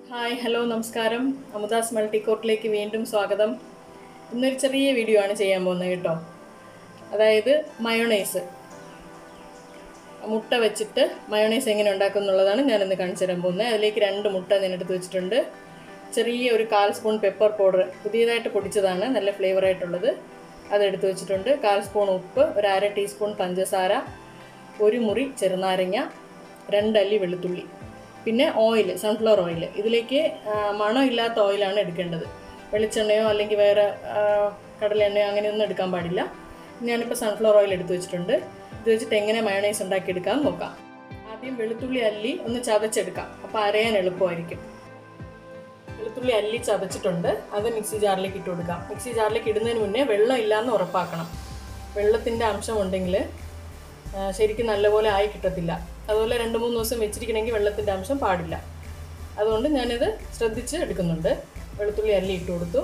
hi hello നമസ്കാരം അമുദാസ് മൾട്ടിക്കോർട്ടിലേക്ക് വീണ്ടും സ്വാഗതം ഇന്നൊരു ചെറിയ വീഡിയോ ആണ് ചെയ്യാൻ പോകുന്നത് കേട്ടോ അതായത് മയോണൈസ് മുട്ട വെച്ചിട്ട് മയോണൈസ് എങ്ങനെ ഉണ്ടാക്കും എന്നുള്ളതാണ് ഞാനിന്ന് കാണിച്ചു തരാൻ പോകുന്നത് അതിലേക്ക് രണ്ട് മുട്ട ഞാൻ എടുത്ത് വെച്ചിട്ടുണ്ട് ചെറിയ ഒരു കാൽ സ്പൂൺ പെപ്പർ പൗഡർ പുതിയതായിട്ട് പൊടിച്ചതാണ് നല്ല ഫ്ലേവർ ആയിട്ടുള്ളത് അതെടുത്ത് വെച്ചിട്ടുണ്ട് കാൽ സ്പൂൺ ഉപ്പ് ഒരു അര ടീസ്പൂൺ പഞ്ചസാര ഒരു മുറി ചെറുനാരങ്ങ രണ്ടല്ലി വെളുത്തുള്ളി പിന്നെ ഓയിൽ സൺഫ്ലവർ ഓയിൽ ഇതിലേക്ക് ആ, മണമില്ലാത്ത ഓയിലാണ് എടുക്കേണ്ടത് വെളിച്ചെണ്ണയോ അല്ലെങ്കിൽ വേറെ ആ, കടലെണ്ണയോ അങ്ങനെയൊന്നും എടുക്കാൻ പാടില്ല ഞാനിപ്പോൾ സൺഫ്ലവർ ഓയിൽ എടുത്ത് വെച്ചിട്ടുണ്ട് ഇത് വെച്ചിട്ട് എങ്ങനെ മയണൈസ് ഉണ്ടാക്കിയെടുക്കാം നോക്കാം ആദ്യം വെളുത്തുള്ളി അല്ലി ഒന്ന് ചതച്ചെടുക്കാം അപ്പോൾ അരയാൻ എളുപ്പമായിരിക്കും വെളുത്തുള്ളി അല്ലി ചതച്ചിട്ടുണ്ട് അത് മിക്സി ജാറിലേക്ക് ഇട്ട് കൊടുക്കാം മിക്സി ജാറിലേക്ക് ഇടുന്നതിന് മുന്നേ വെള്ളം ഇല്ലാന്ന് ഉറപ്പാക്കണം വെള്ളത്തിൻ്റെ അംശം ഉണ്ടെങ്കിൽ ആ, ശരിക്കും നല്ലപോലെ ആയി കിട്ടത്തില്ല അതുപോലെ രണ്ട് മൂന്ന് ദിവസം വെച്ചിരിക്കണമെങ്കിൽ വെള്ളത്തിൻ്റെ അംശം പാടില്ല അതുകൊണ്ട് ഞാനിത് ശ്രദ്ധിച്ച് എടുക്കുന്നുണ്ട് വെളുത്തുള്ളി അല്ലി ഇട്ട് കൊടുത്തു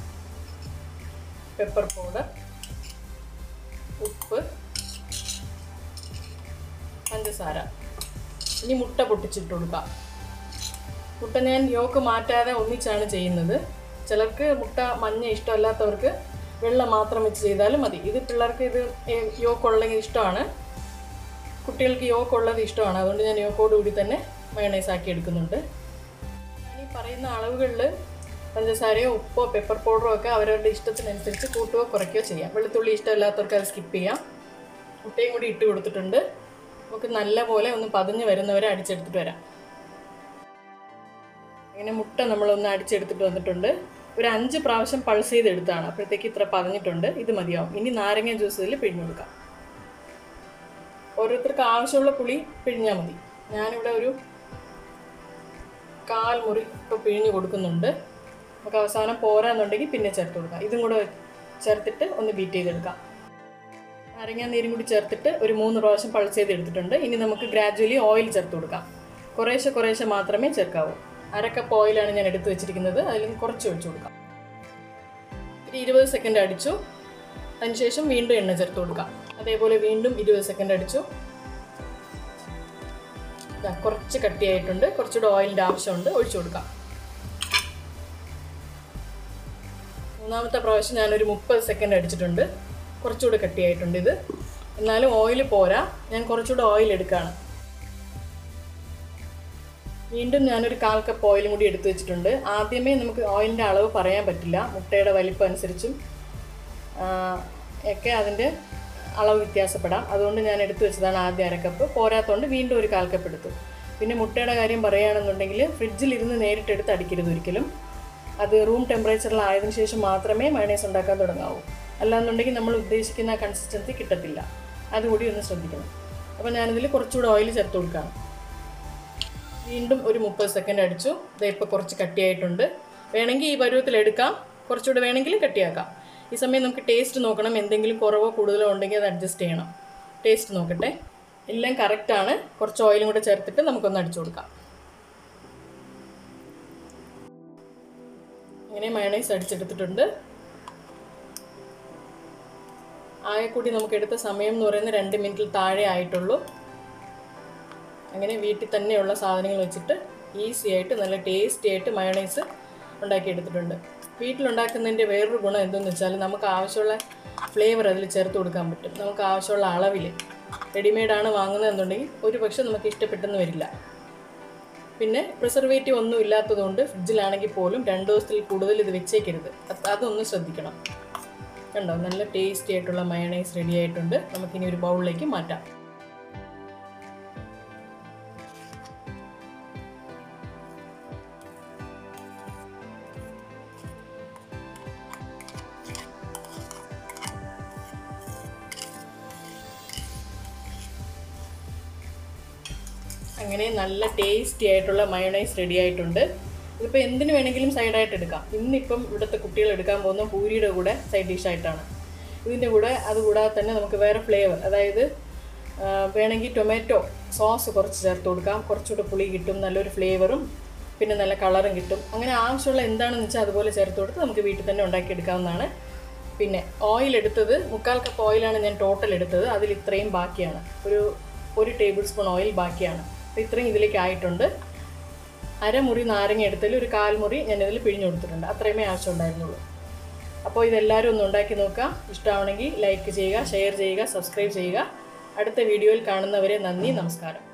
പെപ്പർ പൗഡർ ഉപ്പ് പഞ്ചസാര ഇനി മുട്ട പൊട്ടിച്ചിട്ട് കൊടുക്കാം മുട്ട ഞാൻ യോക്ക് മാറ്റാതെ ഒന്നിച്ചാണ് ചെയ്യുന്നത് ചിലർക്ക് മുട്ട മഞ്ഞ ഇഷ്ടമല്ലാത്തവർക്ക് വെള്ളം മാത്രം വെച്ച് ചെയ്താലും മതി ഇത് പിള്ളേർക്ക് ഇത് യോക്കുള്ളത് ഇഷ്ടമാണ് കുട്ടികൾക്ക് യോക്കുള്ളത് ഇഷ്ടമാണ് അതുകൊണ്ട് ഞാൻ യോക്കോട് കൂടി തന്നെ മയണൈസ് ആക്കി എടുക്കുന്നുണ്ട് ഞാൻ ഈ പറയുന്ന അളവുകളിൽ പഞ്ചസാരയോ ഉപ്പോ പെപ്പർ പൗഡറോ ഒക്കെ അവരവരുടെ ഇഷ്ടത്തിനനുസരിച്ച് കൂട്ടുകയോ കുറയ്ക്കുകയോ ചെയ്യാം വെളുത്തുള്ളി ഇഷ്ടമില്ലാത്തവർക്ക് അത് സ്കിപ്പ് ചെയ്യാം മുട്ടയും കൂടി ഇട്ട് കൊടുത്തിട്ടുണ്ട് നമുക്ക് നല്ലപോലെ ഒന്ന് പതിഞ്ഞ് വരുന്നവരെ അടിച്ചെടുത്തിട്ട് വരാം ഇങ്ങനെ മുട്ട നമ്മളൊന്ന് അടിച്ചെടുത്തിട്ട് വന്നിട്ടുണ്ട് ഒരു അഞ്ച് പ്രാവശ്യം പൾസ് ചെയ്തെടുത്താണ് അപ്പോഴത്തേക്ക് ഇത്ര പതഞ്ഞിട്ടുണ്ട് ഇത് മതിയാവും ഇനി നാരങ്ങ ജ്യൂസ് ഇതിൽ പിഴിഞ്ഞു കൊടുക്കാം ഓരോരുത്തർക്ക് ആവശ്യമുള്ള പുളി പിഴിഞ്ഞാൽ മതി ഞാനിവിടെ ഒരു കാൽ മുറി ഇപ്പോൾ പിഴിഞ്ഞ് കൊടുക്കുന്നുണ്ട് നമുക്ക് അവസാനം പോരാന്നുണ്ടെങ്കിൽ പിന്നെ ചേർത്ത് കൊടുക്കാം ഇതും കൂടെ ചേർത്തിട്ട് ഒന്ന് ബീറ്റ് ചെയ്തെടുക്കാം നാരങ്ങ നീരും കൂടി ചേർത്തിട്ട് ഒരു മൂന്ന് പ്രാവശ്യം പൾസ് ചെയ്തെടുത്തിട്ടുണ്ട് ഇനി നമുക്ക് ഗ്രാജുവലി ഓയിൽ ചേർത്ത് കൊടുക്കാം കുറേശ്ശെ കുറേശ്ശെ മാത്രമേ ചേർക്കാവൂ അര കപ്പ് ഓയിലാണ് ഞാൻ എടുത്തു വെച്ചിരിക്കുന്നത് അതിൽ നിന്ന് കുറച്ച് ഒഴിച്ചു കൊടുക്കാം ഒരു ഇരുപത് സെക്കൻഡ് അടിച്ചു അതിനുശേഷം വീണ്ടും എണ്ണ ചേർത്ത് കൊടുക്കാം അതേപോലെ വീണ്ടും ഇരുപത് സെക്കൻഡ് അടിച്ചു ദാ കുറച്ച് കട്ടിയായിട്ടുണ്ട് കുറച്ചുകൂടെ ഓയിലിൻ്റെ ആവശ്യമുണ്ട് ഒഴിച്ചു കൊടുക്കാം മൂന്നാമത്തെ പ്രാവശ്യം ഞാനൊരു മുപ്പത് സെക്കൻഡ് അടിച്ചിട്ടുണ്ട് കുറച്ചുകൂടെ കട്ടിയായിട്ടുണ്ട് ഇത് എന്നാലും ഓയിൽ പോരാ ഞാൻ കുറച്ചുകൂടെ ഓയിൽ എടുക്കുകയാണ് വീണ്ടും ഞാനൊരു കാൽ കപ്പ് ഓയിലും കൂടി എടുത്തു വെച്ചിട്ടുണ്ട് ആദ്യമേ നമുക്ക് ഓയിലിൻ്റെ അളവ് പറയാൻ പറ്റില്ല മുട്ടയുടെ വലിപ്പം അനുസരിച്ചും ആ, ഒക്കെ അതിൻ്റെ അളവ് വ്യത്യാസപ്പെടാം അതുകൊണ്ട് ഞാൻ എടുത്തു വെച്ചതാണ് ആദ്യം അരക്കപ്പ് പോരാത്തതുകൊണ്ട് വീണ്ടും ഒരു കാൽ കപ്പ് എടുത്തു പിന്നെ മുട്ടയുടെ കാര്യം പറയുകയാണെന്നുണ്ടെങ്കിൽ ഫ്രിഡ്ജിലിരുന്ന് നേരിട്ട് എടുത്ത് അടിക്കരുത് ഒരിക്കലും അത് റൂം ടെമ്പറേച്ചറിലായതിനു ശേഷം മാത്രമേ മയണൈസ് ഉണ്ടാക്കാൻ തുടങ്ങാവൂ അല്ലാന്നുണ്ടെങ്കിൽ നമ്മൾ ഉദ്ദേശിക്കുന്ന കൺസിസ്റ്റൻസി കിട്ടത്തില്ല അതുകൂടി ഒന്ന് ശ്രദ്ധിക്കണം അപ്പോൾ ഞാനിതിൽ കുറച്ചുകൂടെ ഓയിൽ ചേർത്ത് കൊടുക്കുകയാണ് വീണ്ടും ഒരു മുപ്പത് സെക്കൻഡ് അടിച്ചു ഇത് ഇപ്പോൾ കുറച്ച് കട്ടിയായിട്ടുണ്ട് വേണമെങ്കിൽ ഈ പരുവത്തിൽ എടുക്കാം കുറച്ചുകൂടെ വേണമെങ്കിൽ കട്ടിയാക്കാം ഈ സമയം നമുക്ക് ടേസ്റ്റ് നോക്കണം എന്തെങ്കിലും കുറവോ കൂടുതലോ ഉണ്ടെങ്കിൽ അത് അഡ്ജസ്റ്റ് ചെയ്യണം ടേസ്റ്റ് നോക്കട്ടെ എല്ലാം കറക്റ്റാണ് കുറച്ച് ഓയിലും കൂടെ ചേർത്തിട്ട് നമുക്കൊന്ന് അടിച്ചു കൊടുക്കാം ഇങ്ങനെ മയണൈസ് അടിച്ചെടുത്തിട്ടുണ്ട് ആകെ കൂടി നമുക്ക് എടുത്ത സമയം എന്ന് പറയുന്നത് രണ്ട് മിനിറ്റിൽ താഴെ ആയിട്ടുള്ളൂ അങ്ങനെ വീട്ടിൽ തന്നെയുള്ള സാധനങ്ങൾ വെച്ചിട്ട് ഈസി ആയിട്ട് നല്ല ടേസ്റ്റി ആയിട്ട് മയണൈസ് ഉണ്ടാക്കിയെടുത്തിട്ടുണ്ട് വീട്ടിലുണ്ടാക്കുന്നതിൻ്റെ വേറൊരു ഗുണം എന്തെന്ന് വെച്ചാൽ നമുക്ക് ആവശ്യമുള്ള ഫ്ലേവർ അതിൽ ചേർത്ത് കൊടുക്കാൻ പറ്റും നമുക്ക് ആവശ്യമുള്ള അളവിൽ റെഡിമെയ്ഡാണ് വാങ്ങുന്നതെന്നുണ്ടെങ്കിൽ ഒരു പക്ഷെ നമുക്ക് ഇഷ്ടപ്പെട്ടെന്ന് വരില്ല പിന്നെ പ്രിസർവേറ്റീവ് ഒന്നും ഇല്ലാത്തതുകൊണ്ട് ഫ്രിഡ്ജിലാണെങ്കിൽ പോലും രണ്ട് ദിവസത്തിൽ കൂടുതൽ ഇത് വെച്ചേക്കരുത് അത് അതൊന്ന് ശ്രദ്ധിക്കണം കണ്ടോ നല്ല ടേസ്റ്റി ആയിട്ടുള്ള മയണൈസ് റെഡി ആയിട്ടുണ്ട് നമുക്കിനി ഒരു ബൗളിലേക്ക് മാറ്റാം അങ്ങനെ നല്ല ടേസ്റ്റി ആയിട്ടുള്ള മയോണൈസ് റെഡി ആയിട്ടുണ്ട് ഇതിപ്പോൾ എന്തിനു വേണമെങ്കിലും സൈഡായിട്ട് എടുക്കാം ഇന്നിപ്പം ഇവിടുത്തെ കുട്ടികൾ എടുക്കാൻ പോകുന്ന പൂരിയുടെ കൂടെ സൈഡ് ഡിഷായിട്ടാണ് ഇതിൻ്റെ കൂടെ അതുകൂടാതെ തന്നെ നമുക്ക് വേറെ ഫ്ലേവർ അതായത് ആ, വേണമെങ്കിൽ ടൊമാറ്റോ സോസ് കുറച്ച് ചേർത്ത് കൊടുക്കാം കുറച്ചുകൂടെ പുളി കിട്ടും നല്ലൊരു ഫ്ലേവറും പിന്നെ നല്ല കളറും കിട്ടും അങ്ങനെ ആവശ്യമുള്ള എന്താണെന്ന് വെച്ചാൽ അതുപോലെ ചേർത്ത് കൊടുത്ത് നമുക്ക് വീട്ടിൽ തന്നെ ഉണ്ടാക്കിയെടുക്കാവുന്നതാണ് പിന്നെ ഓയിൽ എടുത്തത് മുക്കാൽ കപ്പ് ഓയിലാണ് ഞാൻ ടോട്ടൽ എടുത്തത് അതിൽ ഇത്രയും ബാക്കിയാണ് ഒരു ഒരു ടേബിൾ സ്പൂൺ ഓയിൽ ബാക്കിയാണ് അപ്പോൾ ഇത്രയും ഇതിലേക്ക് ആയിട്ടുണ്ട് അരമുറി നാരങ്ങ എടുത്തതിൽ ഒരു കാൽമുറി ഞാനിതിൽ പിഴിഞ്ഞു കൊടുത്തിട്ടുണ്ട് അത്രയുമേ ആവശ്യം ഉണ്ടായിരുന്നുള്ളൂ അപ്പോൾ ഇതെല്ലാവരും ഒന്ന് ഉണ്ടാക്കി നോക്കുക ഇഷ്ടമാണെങ്കിൽ ലൈക്ക് ചെയ്യുക ഷെയർ ചെയ്യുക സബ്സ്ക്രൈബ് ചെയ്യുക അടുത്ത വീഡിയോയിൽ കാണുന്നവരെ നന്ദി നമസ്കാരം